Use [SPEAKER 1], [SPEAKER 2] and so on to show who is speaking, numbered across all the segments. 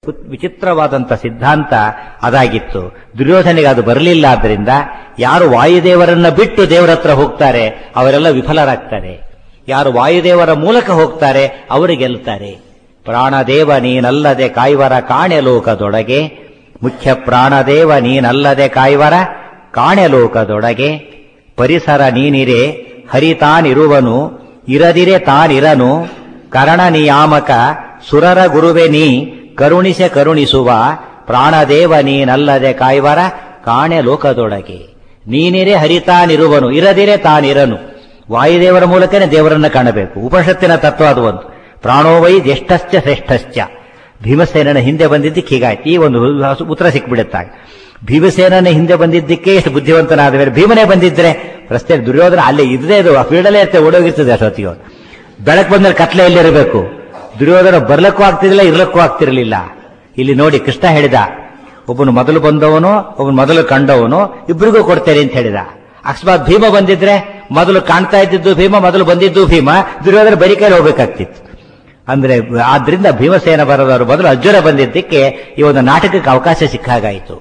[SPEAKER 1] ಉತ್- ವಿಚಿತ್ರವಾದಂತ ಸಿದ್ಧಾಂತ ಅದಾಗಿತ್ತು ದುರ್ಯೋಧನಿಗೆ ಅದು ಬರಲಿಲ್ಲ ಆದ್ರಿಂದ ಯಾರು ವಾಯುದೇವರನ್ನ ಬಿಟ್ಟು ದೇವರ ಹತ್ರ ಹೋಗ್ತಾರೆ ಅವರೆಲ್ಲ ವಿಫಲರಾಗ್ತಾರೆ ಯಾರು ವಾಯುದೇವರ ಮೂಲಕ ಹೋಗ್ತಾರೆ ಅವರು ಗೆಲ್ತಾರೆ ಪ್ರಾಣದೇವ ನೀನಲ್ಲದೆ ಕಾಯ್ವರ ಕಾಣೆ ಲೋಕದೊಳಗೆ ಮುಖ್ಯ ಪ್ರಾಣದೇವ ನೀನಲ್ಲದೆ ಕಾಯ್ವರ ಕಾಣೆ ಲೋಕದೊಳಗೆ ಪರಿಸರ ನೀನಿರೆ ಹರಿತಾನಿರುವನು ಇರದಿರೆ ತಾನಿರನು ಕರಣ ನಿಯಾಮಕ ಸುರರ ಗುರುವೆ ನೀ ಕರುಣಿಸೆ ಕರುಣಿಸುವ ಪ್ರಾಣದೇವ ನೀನಲ್ಲದೆ ಕಾಯ್ವರ ಕಾಣೆ ಲೋಕದೊಳಗೆ ನೀನಿರೆ ಹರಿತಾನಿರುವನು ಇರದಿರೆ ತಾನಿರನು ವಾಯುದೇವರ ಮೂಲಕನೇ ದೇವರನ್ನ ಕಾಣಬೇಕು ಉಪನಿಷತ್ತಿನ ತತ್ವ ಅದು ಒಂದು ಪ್ರಾಣೋವೈ ಜ್ಯೇಷ್ಠಶ್ಚ ಶ್ರೇಷ್ಠಶ್ಚ ಭೀಮಸೇನನ ಹಿಂದೆ ಬಂದಿದ್ದಕ್ಕೆ ಹೀಗಾಯ್ತು ಈ ಒಂದು ಉತ್ತರ ಸಿಕ್ಬಿಡುತ್ತಾಗ ಭೀಮಸೇನನ ಹಿಂದೆ ಬಂದಿದ್ದಕ್ಕೆ ಎಷ್ಟು ಬುದ್ಧಿವಂತನಾದ ಮೇಲೆ ಭೀಮನೇ ಬಂದಿದ್ರೆ ರಸ್ತೆ ದುರ್ಯೋಧನ ಅಲ್ಲೇ ಇದ್ರೆ ಇದು ಆ ಫೀಲ್ಡಲ್ಲೇ ಇರ್ತದೆ ಓಡೋಗಿರ್ತದೆ ಅಷ್ಟೊತ್ತಿಗೆ ಅವ್ನು. ಬೆಳಕು ಬಂದ್ರೆ ಕತ್ಲೆ ಎಲ್ಲಿರಬೇಕು ದುರ್ಯೋಧನ ಬರ್ಲಕ್ಕೂ ಆಗ್ತಿರ್ಲಿಲ್ಲ ಇರ್ಲಕ್ಕೂ ಆಗ್ತಿರ್ಲಿಲ್ಲ ಇಲ್ಲಿ ನೋಡಿ ಕೃಷ್ಣ ಹೇಳಿದ ಒಬ್ಬನು ಮೊದಲು ಬಂದವನು ಒಬ್ಬನು ಮೊದಲು ಕಂಡವನು ಇಬ್ಬರಿಗೂ ಕೊಡ್ತೇನೆ ಅಂತ ಹೇಳಿದ ಅಕಸ್ಮಾತ್ ಭೀಮ ಬಂದಿದ್ರೆ ಮೊದಲು ಕಾಣ್ತಾ ಇದ್ದಿದ್ದು ಭೀಮ ಮೊದಲು ಬಂದಿದ್ದು ಭೀಮ ದುರ್ಯೋಧನ ಬರೀ ಕೈಲಿ ಹೋಗ್ಬೇಕಾಗ್ತಿತ್ತು ಅಂದ್ರೆ ಆದ್ರಿಂದ ಭೀಮಸೇನ ಬರೋದವರು ಬದಲು ಅರ್ಜುನ ಬಂದಿದ್ದಕ್ಕೆ ಈ ಒಂದು ನಾಟಕಕ್ಕೆ ಅವಕಾಶ ಸಿಕ್ಕಾಗಾಯಿತು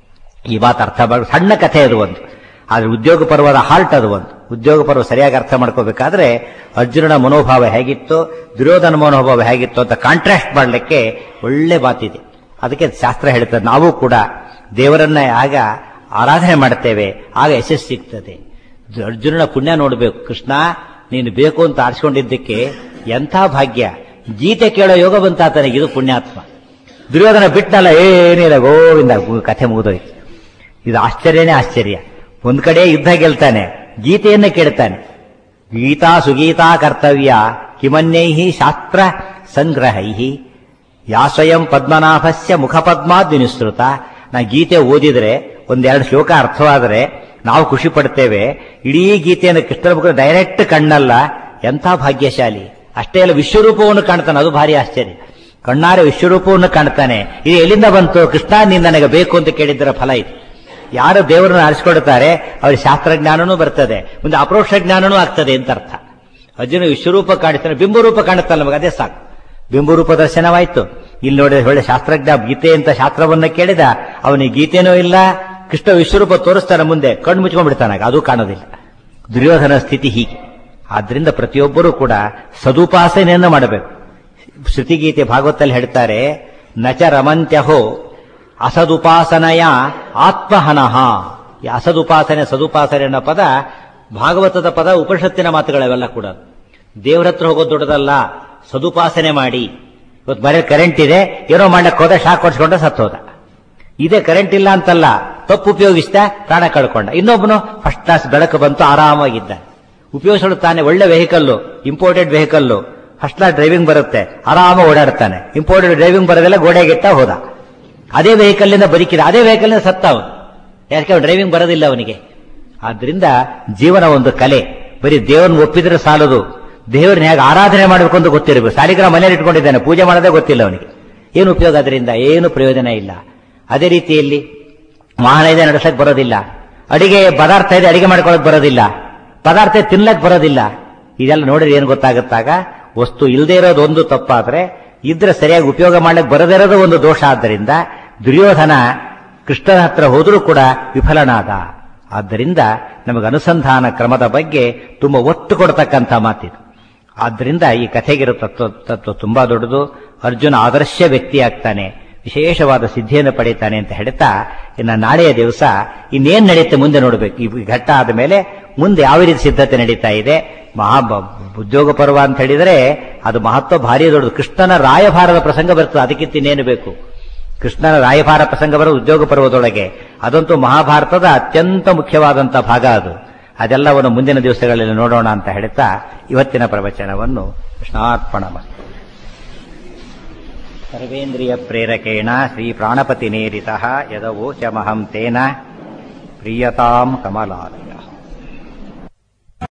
[SPEAKER 1] ಈ ಮಾತು ಅರ್ಥ ಮಾಡಿ ಸಣ್ಣ ಕಥೆ ಅದು ಒಂದು ಆದ್ರೆ ಉದ್ಯೋಗ ಪರ್ವದ ಹಾರ್ಟ್ ಅದು ಒಂದು ಉದ್ಯೋಗ ಪರ್ವ ಸರಿಯಾಗಿ ಅರ್ಥ ಮಾಡ್ಕೋಬೇಕಾದ್ರೆ ಅರ್ಜುನನ ಮನೋಭಾವ ಹೇಗಿತ್ತು ದುರ್ಯೋಧನ ಮನೋಭಾವ ಹೇಗಿತ್ತು ಅಂತ ಕಾಂಟ್ರಾಸ್ಟ್ ಮಾಡಲಿಕ್ಕೆ ಒಳ್ಳೆ ಮಾತಿದೆ ಅದಕ್ಕೆ ಶಾಸ್ತ್ರ ಹೇಳ್ತದೆ ನಾವು ಕೂಡ ದೇವರನ್ನ ಆಗ ಆರಾಧನೆ ಮಾಡ್ತೇವೆ ಆಗ ಯಶಸ್ಸು ಸಿಗ್ತದೆ ಅರ್ಜುನನ ಪುಣ್ಯ ನೋಡಬೇಕು ಕೃಷ್ಣ ನೀನು ಬೇಕು ಅಂತ ಆರಿಸ್ಕೊಂಡಿದ್ದಕ್ಕೆ ಎಂಥ ಭಾಗ್ಯ ಗೀತೆ ಕೇಳೋ ಯೋಗ ಬಂತ ಆತನಿಗೆ ಇದು ಪುಣ್ಯಾತ್ಮ ದುರ್ಯೋಧನ ಬಿಟ್ನಲ್ಲ ಏನಿಲ್ಲ ಗೋವಿಂದ ಕಥೆ ಮುಗಿದೋಯ್ತು ಇದು ಆಶ್ಚರ್ಯನೇ ಆಶ್ಚರ್ಯ ಒಂದ್ ಕಡೆ ಯುದ್ಧ ಗೆಲ್ತಾನೆ ಗೀತೆಯನ್ನ ಕೇಳ್ತಾನೆ ಗೀತಾ ಸುಗೀತಾ ಕರ್ತವ್ಯ ಕಿಮನ್ಯೈಹಿ ಶಾಸ್ತ್ರ ಸಂಗ್ರಹೈಹಿ ಯಾ ಸ್ವಯಂ ಪದ್ಮನಾಭಸ್ಯ ಮುಖಪದ್ಮಾದ್ ವಿನಿಸ್ತೃತ ನಾ ಗೀತೆ ಓದಿದ್ರೆ ಒಂದೆರಡು ಶ್ಲೋಕ ಅರ್ಥವಾದರೆ ನಾವು ಖುಷಿ ಪಡ್ತೇವೆ ಇಡೀ ಗೀತೆಯನ್ನು ಕೃಷ್ಣನ ಮುಖ ಡೈರೆಕ್ಟ್ ಕಣ್ಣಲ್ಲ ಎಂಥ ಭಾಗ್ಯಶಾಲಿ ಅಷ್ಟೇ ಅಲ್ಲ ವಿಶ್ವರೂಪವನ್ನು ಕಾಣ್ತಾನೆ ಅದು ಭಾರಿ ಆಶ್ಚರ್ಯ ಕಣ್ಣಾರೆ ವಿಶ್ವರೂಪವನ್ನು ಕಾಣ್ತಾನೆ ಇದು ಎಲ್ಲಿಂದ ಬಂತು ಕೃಷ್ಣ ನೀನ್ ನನಗೆ ಬೇಕು ಅಂತ ಕೇಳಿದ್ದರ ಫಲ ಇದು ಯಾರು ದೇವರನ್ನು ಆರಿಸಿಕೊಡುತ್ತಾರೆ ಅವ್ರಿಗೆ ಶಾಸ್ತ್ರಜ್ಞಾನನೂ ಬರ್ತದೆ ಮುಂದೆ ಅಪರೋಕ್ಷ ಜ್ಞಾನನೂ ಆಗ್ತದೆ ಅಂತ ಅರ್ಥ ಅರ್ಜುನ ವಿಶ್ವರೂಪ ಕಾಣಿಸ್ತಾನೆ ಬಿಂಬರೂಪ ಕಾಣುತ್ತಲ್ಲ ನಮಗೆ ಅದೇ ಸಾಕು ಬಿಂಬರೂಪ ದರ್ಶನವಾಯ್ತು ಇಲ್ಲಿ ನೋಡಿದ್ರೆ ಒಳ್ಳೆ ಶಾಸ್ತ್ರಜ್ಞ ಗೀತೆ ಅಂತ ಶಾಸ್ತ್ರವನ್ನ ಕೇಳಿದ ಅವನಿಗೆ ಗೀತೆನೂ ಇಲ್ಲ ಕೃಷ್ಣ ವಿಶ್ವರೂಪ ತೋರಿಸ್ತಾನೆ ಮುಂದೆ ಕಣ್ಣು ಮುಚ್ಕೊಂಡ್ಬಿಡ್ತಾನಾಗ ಅದು ಕಾಣೋದಿಲ್ಲ ದುರ್ಯೋಧನ ಸ್ಥಿತಿ ಹೀಗೆ ಆದ್ರಿಂದ ಪ್ರತಿಯೊಬ್ಬರೂ ಕೂಡ ಸದುಪಾಸನೆಯನ್ನು ಮಾಡಬೇಕು ಶ್ರುತಿಗೀತೆ ಭಾಗವತಲ್ಲಿ ಹೇಳ್ತಾರೆ ನಚ ರಮಂತ್ಯಹೋ ಅಸದುಪಾಸನೆಯ ಆತ್ಮಹನಃ ಈ ಅಸದುಪಾಸನೆ ಸದುಪಾಸನೆ ಅನ್ನೋ ಪದ ಭಾಗವತದ ಪದ ಉಪನಿಷತ್ತಿನ ಮಾತುಗಳವೆಲ್ಲ ಕೂಡ ದೇವ್ರ ಹತ್ರ ಹೋಗೋದು ದೊಡ್ಡದಲ್ಲ ಸದುಪಾಸನೆ ಮಾಡಿ ಇವತ್ತು ಬರೀ ಕರೆಂಟ್ ಇದೆ ಏನೋ ಮಾಡಕ್ ಹೋದ ಶಾಕ್ ಹೊಡ್ಸ್ಕೊಂಡ ಸತ್ತೋದ ಇದೇ ಕರೆಂಟ್ ಇಲ್ಲ ಅಂತಲ್ಲ ತಪ್ಪು ಉಪಯೋಗಿಸ್ದ ಪ್ರಾಣ ಕಳ್ಕೊಂಡ ಇನ್ನೊಬ್ಬನು ಫಸ್ಟ್ ಕ್ಲಾಸ್ ಬೆಳಕು ಬಂತು ಆರಾಮಾಗಿದ್ದ ಉಪಯೋಗಿಸಲು ತಾನೆ ಒಳ್ಳೆ vehicle imported vehicle first class driving ಬರುತ್ತೆ ಆರಾಮ ಓಡಾಡ್ತಾನೆ ಇಂಪೋರ್ಟೆಡ್ ಡ್ರೈವಿಂಗ್ ಬರೋದೆಲ್ಲ ಗೋಡೆಗಿಟ್ಟ ಹೋದ ಅದೇ ವೆಹಿಕಲ್ ನಿಂದ ಬದುಕಿದ ಅದೇ ವೆಹಿಕಲ್ ನಿಂದ ಸತ್ತ ಅವನು ಯಾಕೆ ಡ್ರೈವಿಂಗ್ ಬರೋದಿಲ್ಲ ಅವನಿಗೆ ಆದ್ರಿಂದ ಜೀವನ ಒಂದು ಕಲೆ ಬರೀ ದೇವರನ್ನ ಒಪ್ಪಿದ್ರೆ ಸಾಲದು ದೇವರನ್ನ ಹೇಗೆ ಆರಾಧನೆ ಮಾಡಬೇಕು ಅಂತ ಗೊತ್ತಿರಬೇಕು ಸಾಲಿಗ್ರಾಮ ಮನೇಲಿ ಇಟ್ಕೊಂಡಿದ್ದಾನೆ ಪೂಜೆ ಮಾಡೋದೇ ಗೊತ್ತಿಲ್ಲ ಅವನಿಗೆ ಏನು ಉಪಯೋಗ ಅದರಿಂದ ಏನು ಪ್ರಯೋಜನ ಇಲ್ಲ ಅದೇ ರೀತಿಯಲ್ಲಿ ವಾಹನ ಇದೆ ನಡೆಸಕ್ ಬರೋದಿಲ್ಲ ಅಡಿಗೆ ಪದಾರ್ಥ ಇದೆ ಅಡಿಗೆ ಮಾಡ್ಕೊಳಕ್ ಬರೋದಿಲ್ಲ ಪದಾರ್ಥ ತಿನ್ಲಕ್ ಬರೋದಿಲ್ಲ ಇದೆಲ್ಲ ನೋಡಿದ್ರೆ ಏನು ಗೊತ್ತಾಗುತ್ತಾಗ ವಸ್ತು ಇಲ್ಲದೆ ಇರೋದು ಒಂದು ತಪ್ಪಾದ್ರೆ ಇದ್ರೆ ಸರಿಯಾಗಿ ಉಪಯೋಗ ಮಾಡ್ಲಿಕ್ಕೆ ಬರದೇ ಇರೋದು ಒಂದು ದೋಷ ಆದ್ದರಿಂದ ದುರ್ಯೋಧನ ಕೃಷ್ಣನ ಹತ್ರ ಹೋದರೂ ಕೂಡ ವಿಫಲನಾದ ಆದ್ದರಿಂದ ನಮಗೆ ಅನುಸಂಧಾನ ಕ್ರಮದ ಬಗ್ಗೆ ತುಂಬಾ ಒತ್ತು ಕೊಡ್ತಕ್ಕಂಥ ಮಾತಿದು ಆದ್ದರಿಂದ ಈ ಕಥೆಗಿರೋ ತತ್ವ ತತ್ವ ತುಂಬಾ ದೊಡ್ಡದು ಅರ್ಜುನ ಆದರ್ಶ ವ್ಯಕ್ತಿ ಆಗ್ತಾನೆ ವಿಶೇಷವಾದ ಸಿದ್ಧಿಯನ್ನು ಪಡೀತಾನೆ ಅಂತ ಹೇಳ್ತಾ ಇನ್ನು ನಾಳೆಯ ದಿವಸ ಇನ್ನೇನ್ ನಡೆಯುತ್ತೆ ಮುಂದೆ ನೋಡಬೇಕು ಈ ಘಟ್ಟ ಆದ ಮೇಲೆ ಮುಂದೆ ಯಾವ ರೀತಿ ಸಿದ್ಧತೆ ನಡೀತಾ ಇದೆ ಮಹಾ ಉದ್ಯೋಗ ಪರ್ವ ಅಂತ ಹೇಳಿದರೆ ಅದು ಮಹತ್ವ ಭಾರಿ ದೊಡ್ಡದು ಕೃಷ್ಣನ ರಾಯಭಾರದ ಪ್ರಸಂಗ ಬರ್ತದೆ ಅದಕ್ಕಿಂತ ಇನ್ನೇನು ಬೇಕು ಕೃಷ್ಣನ ರಾಯಭಾರ ಪ್ರಸಂಗ ಬರೋ ಉದ್ಯೋಗ ಪರ್ವದೊಳಗೆ ಅದಂತೂ ಮಹಾಭಾರತದ ಅತ್ಯಂತ ಮುಖ್ಯವಾದಂಥ ಭಾಗ ಅದು ಅದೆಲ್ಲವನ್ನು ಮುಂದಿನ ದಿವಸಗಳಲ್ಲಿ ನೋಡೋಣ ಅಂತ ಹೇಳ್ತಾ ಇವತ್ತಿನ ಪ್ರವಚನವನ್ನು ಕೃಷ್ಣಾರ್ಪಣ ಮಾಡಿ ಸರ್ವೇಂದ್ರಿಯ ಪ್ರೇರಕೇಣ ಶ್ರೀ ಪ್ರಾಣಪತಿ ನೇರಿತ ಯದವೋಚಮಹಂ ತೇನ ಪ್ರಿಯತಾಂ ಕಮಲಾಲಯ